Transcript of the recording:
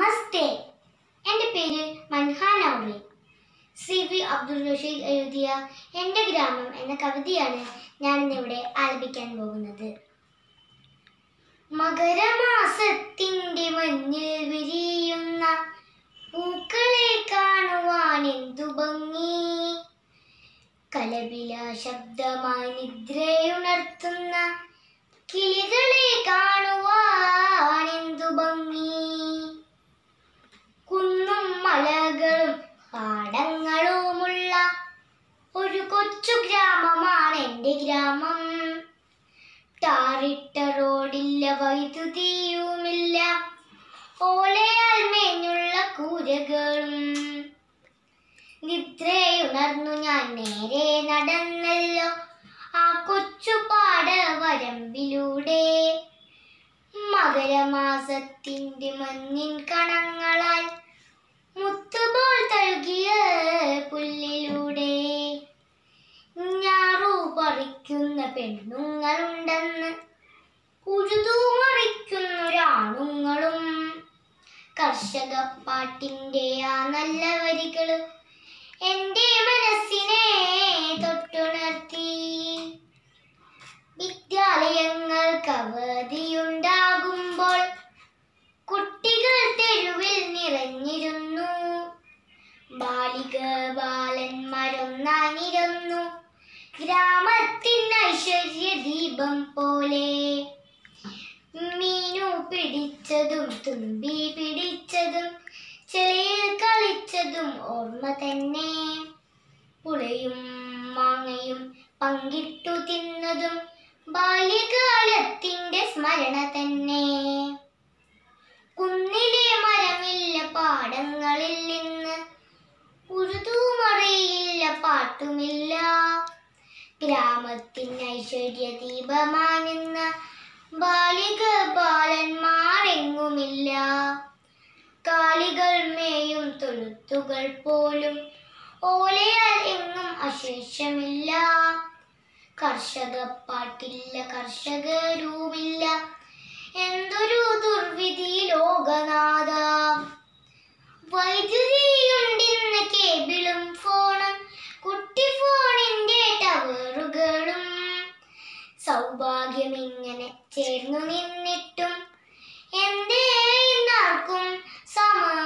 നമസ്തേ എൻ്റെ പേര് Manhan Auri C V Abdul Rasheed എഴുതിയ എൻ്റെ ഗ്രാമം എന്ന കവിതയാണ് ഞാൻ ഇന്നിവിടെ ആലപിക്കാൻ പോകുന്നത് മകരമാസത്തിൻ്റെ മഞ്ഞിൽ വിരിയുന്ന പൂക്കളെ കാണുവാൻ എന്തു ഭംഗി കലപില ശബ്ദമായി നിദ്രയുണർത്തുന്ന കിളികളെ കാണുവാൻ എന്തു ഭംഗി കുന്നും മലകളും പാടങ്ങളുമുള്ള ഒരു കൊച്ചു ഗ്രാമമാണ് എൻ്റെ ഗ്രാമം ടാറിട്ട റോഡില്ല വൈദ്യുതിയുമില്ല ഓലയാൽ മേഞ്ഞുള്ള കൂരകളും നിദ്രയുണർന്നു ഞാൻ നേരെ നടന്നല്ലോ ആ കൊച്ചു പാടവരമ്പിലൂടെ മകരമാസത്തിന്റെ മഞ്ഞിൻ കണങ്ങളാൽ മുത്തുപോൽ തഴുകിയ പുല്ലിലൂടെ ഞാറു പറിക്കുന്ന പെണ്ണുങ്ങളുണ്ടെന്ന് ഉഴുതു മറിക്കുന്നൊരാണുങ്ങളും കർഷക പാട്ടിന്റെ ആ നല്ല വരികള് എന്റെ മനസ്സിനെ തൊട്ടുണർത്തി വിദ്യാലയങ്ങൾക്ക് അവധിയുണ്ടാകുമ്പോൾ കുട്ടികൾ തെരുവിൽ നിറഞ്ഞിരുന്നു ബാലിക ബാലന്മാരൊന്നാനിരുന്നു ഗ്രാമത്തിൻ ഐശ്വര്യ ദീപം പോലെ മീനു പിടിച്ചതും തുമ്പി പിടിച്ചതും ചെളിയിൽ കളിച്ചതും ഓർമ്മ തന്നെ പുളയും മാങ്ങയും പങ്കിട്ടു തിന്നതും ബാല്യകാലത്തിന്റെ സ്മരണ തന്നെ കുന്നിലെ മരമില്ല പാടങ്ങളിൽ നിന്ന് ഉറുതുമറിയില്ല പാട്ടുമില്ല ഗ്രാമത്തിൻ ഐശ്വര്യ ദീപമാനിന്ന ബാലിക ബാലന്മാരെങ്ങുമില്ല കാലികൾ മേയും തൊഴുത്തുകൾ പോലും ഓലയാൽ എങ്ങും അശേഷമില്ല കർഷക പാട്ടില്ല കർഷകരുമില്ല എന്തൊരു ദുർവിധി ലോകനാഥ വൈദ്യുതിയുണ്ടിന്ന് കേബിളും ഫോണും കുട്ടി ഫോണിന്റെ ടവറുകളും സൗഭാഗ്യം ഇങ്ങനെ ചേർന്നു നിന്നിട്ടും എന്തേ ഇന്നാർക്കും സമാധാനമില്ല